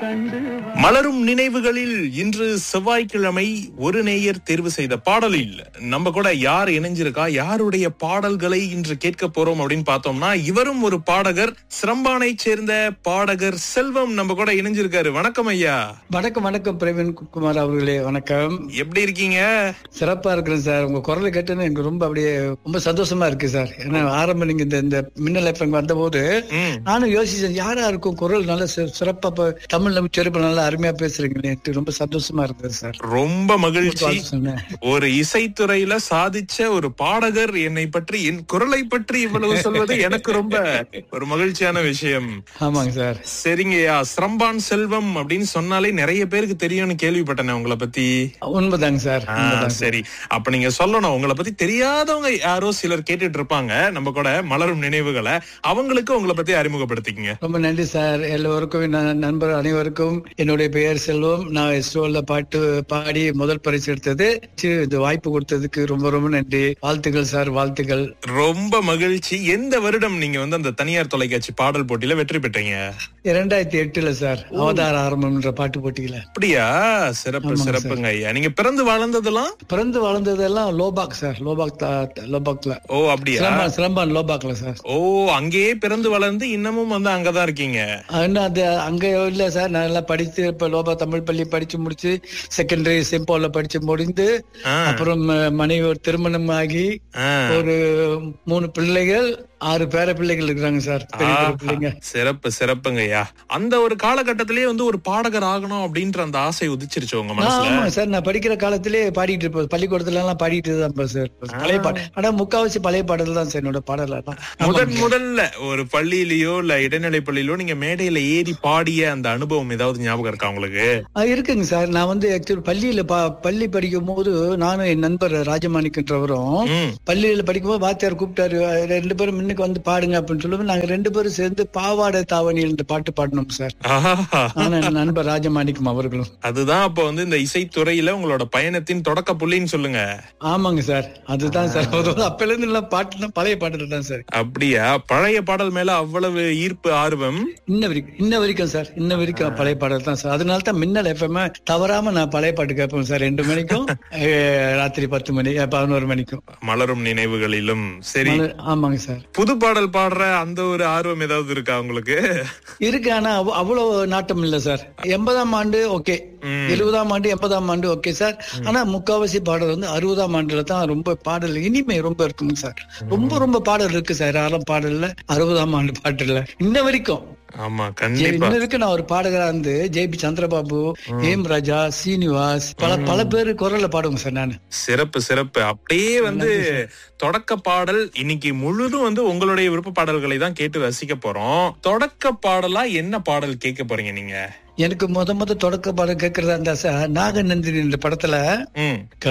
மலரும் நினைவுகளில் இன்று செவ்வாய்க்கிழமை ஒரு நேயர் தேர்வு செய்த பாடலில் நம்ம கூட யார் இணைஞ்சிருக்கா யாருடைய பாடல்களை இன்று கேட்க போறோம் அப்படின்னு பார்த்தோம்னா இவரும் ஒரு பாடகர் சிரம்பானை சேர்ந்த பாடகர் செல்வம் நம்ம கூட இணைஞ்சிருக்காரு வணக்கம் ஐயா வணக்கம் வணக்கம் பிரவீன் குமார் அவர்களே வணக்கம் எப்படி இருக்கீங்க சிறப்பா இருக்கிறேன் சார் உங்க குரலை கேட்டுன்னு எனக்கு ரொம்ப அப்படியே ரொம்ப சந்தோஷமா இருக்கு சார் ஏன்னா ஆரம்பம் நீங்க இந்த இந்த மின்னல் எஃப்எம் வந்த போது ம் நானும் யோசிச்சேன் யாரா இருக்கும் குரல் நல்ல சி- சிறப்பா இப்ப தமிழ்ல சிறப்பு நல்லா அருமையா பேசுறீங்களே ரொம்ப சந்தோஷமா இருந்தது சார் ரொம்ப மகிழ்ச்சி சொன்னேன் ஒரு இசைத்துறையில சாதிச்ச ஒரு பாடகர் என்னை பற்றி என் குரலை பற்றி இவ்வளவு சொல்வது எனக்கு ரொம்ப ஒரு மகிழ்ச்சியான விஷயம் ஆமாங்க சார் சரிங்கய்யா சிரம்பான் செல்வம் அப்படின்னு சொன்னாலே நிறைய பேருக்கு தெரியும்னு கேள்விப்பட்டேன் உங்களை பத்தி உண்மைதாங்க சார் ஆ, உண்மைதாங்க சரி அப்ப நீங்க சொல்லணும் உங்களை பத்தி தெரியாதவங்க யாரோ சிலர் கேட்டுட்டு இருப்பாங்க நம்ம கூட மலரும் நினைவுகளை அவங்களுக்கு உங்களை பத்தி அறிமுகப்படுத்திக்கங்க ரொம்ப நன்றி சார் எல்லோருக்கும் ந- நண்பர் அனைவருக்கும் என்னுடைய பெயர் செல்வம் நான் எஸ்ரோல பாட்டு பாடி முதல் பரிசு எடுத்தது சி, இந்த வாய்ப்பு கொடுத்ததுக்கு ரொம்ப ரொம்ப நன்றி வாழ்த்துக்கள் சார் வாழ்த்துக்கள் ரொம்ப மகிழ்ச்சி எந்த வருடம் நீங்க வந்து அந்த தனியார் தொலைக்காட்சி பாடல் போட்டியில வெற்றி பெற்றீங்க இரண்டாயிரத்தி எட்டுல சார் அவதார ஆரம்பம்ன்ற பாட்டு போட்டியில அப்படியா சிறப்பு சிறப்புங்க ஐயா நீங்க பிறந்து வளர்ந்ததெல்லாம் பிறந்து வளர்ந்ததெல்லாம் லோபாக் சார் லோபாக் தா- லோபாக்ல ஓ அப்படியா சிலம்பான் சிலம்பான் லோபாக்ல சார் ஓ அங்கேயே பிறந்து வளர்ந்து இன்னமும் வந்து அங்கதான் இருக்கீங்க இன்னும் அது அங்க இல்ல சார் நான் நல்லா படிச்சு இப்ப லோபா தமிழ் பள்ளி படிச்சு முடிச்சு செகண்டரி செம்போல படிச்சு முடிந்து ஆ, அப்புறம் அஹ், மனைவி ஒரு திருமணம் ஆகி ஆ. ஒரு மூணு பிள்ளைகள் ஆறு பேர பிள்ளைகள் இருக்கிறாங்க சார் பெரிய பெரிய பிள்ளைங்க சிறப்பு சிறப்புங்க ஐயா அந்த ஒரு காலகட்டத்திலேயே வந்து ஒரு பாடகர் ஆகணும் அப்படின்ற அந்த ஆசை உதிச்சிருச்சு உங்க மனசுல ஆமா சார் நான் படிக்கிற காலத்திலே பாடிட்டு இருப்பேன் பள்ளிக்கூடத்துல எல்லாம் பாடிட்டு தான் இருப்பேன் சார் பழைய பாட்டு ஆனா முக்காவாசி பழைய பாடல் தான் சார் என்னோட பாடல் எல்லாம் முதன் முதல்ல ஒரு பள்ளியிலயோ இல்ல இடைநிலை பள்ளியிலோ நீங்க மேடையில ஏறி பாடிய அந்த அனுபவம் ஏதாவது ஞாபகம் இருக்கா உங்களுக்கு ஆ, இருக்குங்க சார் நான் வந்து ஆக்சுவலி பள்ளியில பா- பள்ளி படிக்கும் போது நானும் என் நண்பர் ராஜமாணிக்கன்றவரும் ம். பள்ளியில படிக்கும்போது வாத்தியார் கூப்பிட்டாரு அஹ் ரெண்டு பேரும் முன்னுக்கு வந்து பாடுங்க அப்படின்னு சொல்லுவோம் நாங்க ரெண்டு பேரும் சேர்ந்து பாவாடை தாவணியில் இந்த பாட்டு பாடினோம் சார் ஆஹா. நானும் என் நண்பர் ராஜமாணிக்கம் அவர்களும் அதுதான் அப்ப வந்து இந்த இசைத்துறையில உங்களோட பயணத்தின் தொடக்க புள்ளின்னு சொல்லுங்க ஆமாங்க சார் அதுதான் சார் அப்பல இருந்து எல்லாம் பாட்டுனா பழைய பாட்டு தான் சார் அப்படியா பழைய பாடல் மேல அவ்வளவு ஈர்ப்பு ஆர்வம் இன்ன வரைக்கும் இன்ன வரைக்கும் சார் இன்ன வரைக்கும் பழைய பாடல் தான் சார் அதனால தான் மின்னல் எஃப்எம் தவறாம நான் பழைய பாட்டு கேட்பேன் சார் ரெண்டு மணிக்கும் அஹ், ராத்திரி பத்து மணி அஹ், பதினோரு மணிக்கும் மலரும் நினைவுகளிலும் சரி ஆமாங்க சார் புது பாடல் பாடுற அந்த ஒரு ஆர்வம் ஏதாவது இருக்கா உங்களுக்கு இருக்கு ஆனா அவ்- அவ்வளவு நாட்டம் இல்ல சார் எண்பதாம் ஆண்டு ஓகே எழுபதாம் ஆண்டு எண்பதாம் ஆண்டு ஓகே சார் ஆனா முக்காவாசி பாடல் வந்து அறுபதாம் ஆண்டுல தான் ரொம்ப பாடல் இனிமை ரொம்ப இருக்குங்க சார் ரொம்ப ரொம்ப பாடல் இருக்கு சார் யாரும் பாடல்ல அறுபதாம் ஆண்டு பாட்டுல இன்ன வரைக்கும் ஆமா ஜெய்- கண்டிப்பா இன்ன வரைக்கும் நான் ஒரு பாடகரா இருந்து ஜேபி சந்திரபாபு ஏம் ராஜா சீனிவாஸ் பல பல பேர் குரல்ல பாடுவேங்க சார் நான் சிறப்பு சிறப்பு அப்படியே வந்து தொடக்க பாடல் இன்னைக்கு முழுதும் வந்து உங்களுடைய விருப்ப பாடல்களை தான் கேட்டு ரசிக்க போறோம் தொடக்க பாடலா என்ன பாடல் கேட்க போறீங்க நீங்க எனக்கு முத முத தொடக்க பாடம் கேட்கறதா இருந்தா சார் நாகநந்தினி இந்த படத்துல ம்